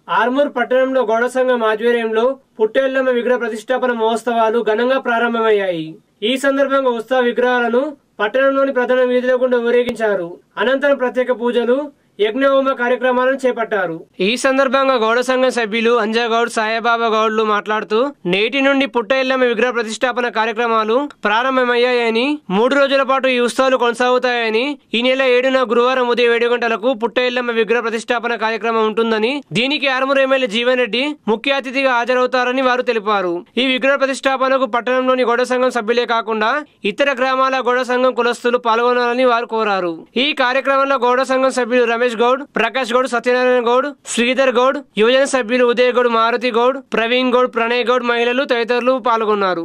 ఆర్మూర్ పట్టణంలో గౌడ సంఘం ఆధ్వర్యంలో పుట్టెల్లమ్మ విగ్రహ ప్రతిష్టాపన మహోత్సవాలు ఘనంగా ప్రారంభమయ్యాయి ఈ సందర్భంగా ఉత్సవ విగ్రహాలను పట్టణంలోని ప్రధాన వీధిలో గుండా ఊరేగించారు అనంతరం ప్రత్యేక పూజలు యజ్ఞహోమ కార్యక్రమాలను చేపట్టారు ఈ సందర్భంగా గౌడ సంఘం సభ్యులు అంజాగౌడ్ సాయిబాబా గౌడ్లు మాట్లాడుతూ నేటి నుండి పుట్ట ఎల్లమ్మ విగ్రహ ప్రతిష్టాపన కార్యక్రమాలు ప్రారంభమయ్యాయని మూడు రోజుల పాటు ఈ ఉత్సవాలు కొనసాగుతాయని ఈ నెల ఏడున గురువారం ఉదయం ఏడు గంటలకు పుట్ట ఎల్లమ్మ విగ్రహ ప్రతిష్టాపన కార్యక్రమం ఉంటుందని దీనికి ఆరుమూరు ఎమ్మెల్యే జీవన్ రెడ్డి ముఖ్య అతిథిగా హాజరవుతారని వారు తెలిపారు ఈ విగ్రహ ప్రతిష్టాపనకు పట్టణంలోని గౌడ సంఘం సభ్యులే కాకుండా ఇతర గ్రామాల గౌడ సంఘం కులస్తులు పాల్గొనాలని వారు కోరారు ఈ కార్యక్రమంలో గౌడ సంఘం సభ్యులు రమేష్ గౌడ్ ప్రకాష్ గౌడ్ సత్యనారాయణ గౌడ్ శ్రీధర్ గౌడ్ యువజన సభ్యులు ఉదయ్ గౌడ్ మారుతి గౌడ్ ప్రవీణ్ గౌడ్ ప్రణయ్ గౌడ్ మహిళలు తదితరులు పాల్గొన్నారు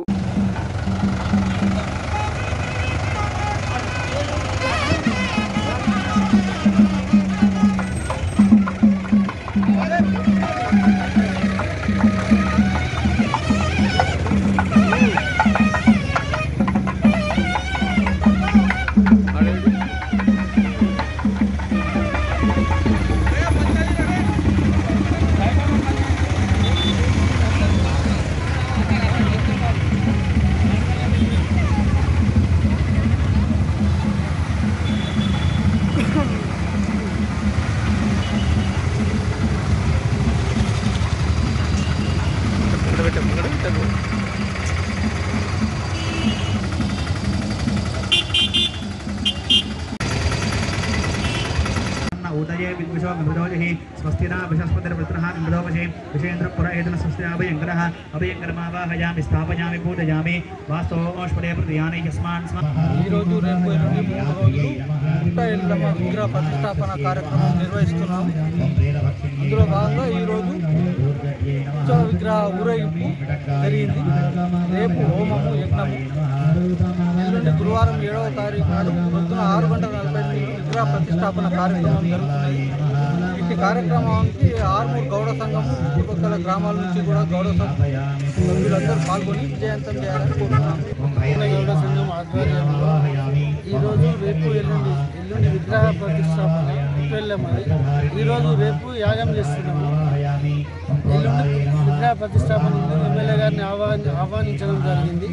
ఉదయే విద్విషో విమృదోజి స్వస్తినా విషస్పతిర్వృత్నః విమృదోపశే విషేంద్ర పురహేతున స్వస్తి అభయంకరః అభయంకరమావాహయామి స్థాపయామి పూజయామి వాస్తోష్పదే ప్రతియాని యస్మాన్ స్మ ఈరోజు రేపు ఎల్లుండి మూడు రోజులు పుట్ట ఎల్లమ్మ విగ్రహ ప్రతిష్టాపన కార్యక్రమం నిర్వహిస్తున్నాం అందులో భాగంగా ఈరోజు ఉత్సవ విగ్రహ ఊరేగింపు జరిగింది రేపు హోమము యజ్ఞము ఎల్లుండి గురువారం ఏడవ తారీఖు నాడు పొద్దున ఆరు గంటల నలభై నిమిషాలకు విగ్రహ ప్రతిష్టాపన కార్యక్రమం జరుగుతున్నది ఇట్టి కార్యక్రమానికి ఆర్మూర్ గౌడ సంఘము చుట్టుపక్కల గ్రామాల నుంచి కూడా గౌడ సంఘం సభ్యులందరూ పాల్గొని విజయవంతం చేయాలని కోరుతున్నాం గౌడ సంఘం ఆధ్వర్యంలో ఈరోజు రేపు ఎల్లుండి ఎల్లుండి విగ్రహ ప్రతిష్టాపన వెళ్ళామని ఈరోజు రేపు యాగం చేస్తున్నాము ఎల్లుండి విగ్రహ ప్రతిష్టాపన ఉంది. ఎమ్మెల్యే గారిని ఆహ్వాని ఆహ్వానించడం జరిగింది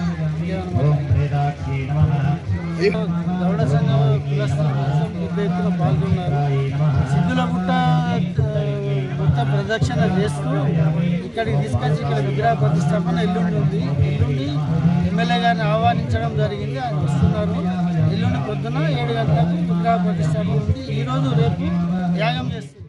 గౌడ సంఘం కులస్తుల కోసం పెద్ద ఎత్తున పాల్గొన్నారు సిద్ధులగుట్ట ఆ, మొత్తం ప్రదక్షిణ చేస్తూ ఇక్కడికి తీసుకొచ్చి ఇక్కడ విగ్రహ ప్రతిష్టాపన ఎల్లుండి ఉంది ఎల్లుండి ఎమ్మెల్యే గారిని ఆహ్వానించడం జరిగింది ఆయన వస్తున్నారు ఎల్లుండి పొద్దున ఏడు గంటలకు విగ్రహ ప్రతిష్టాపన ఉంది ఈరోజు రేపు యాగం చేస్తారు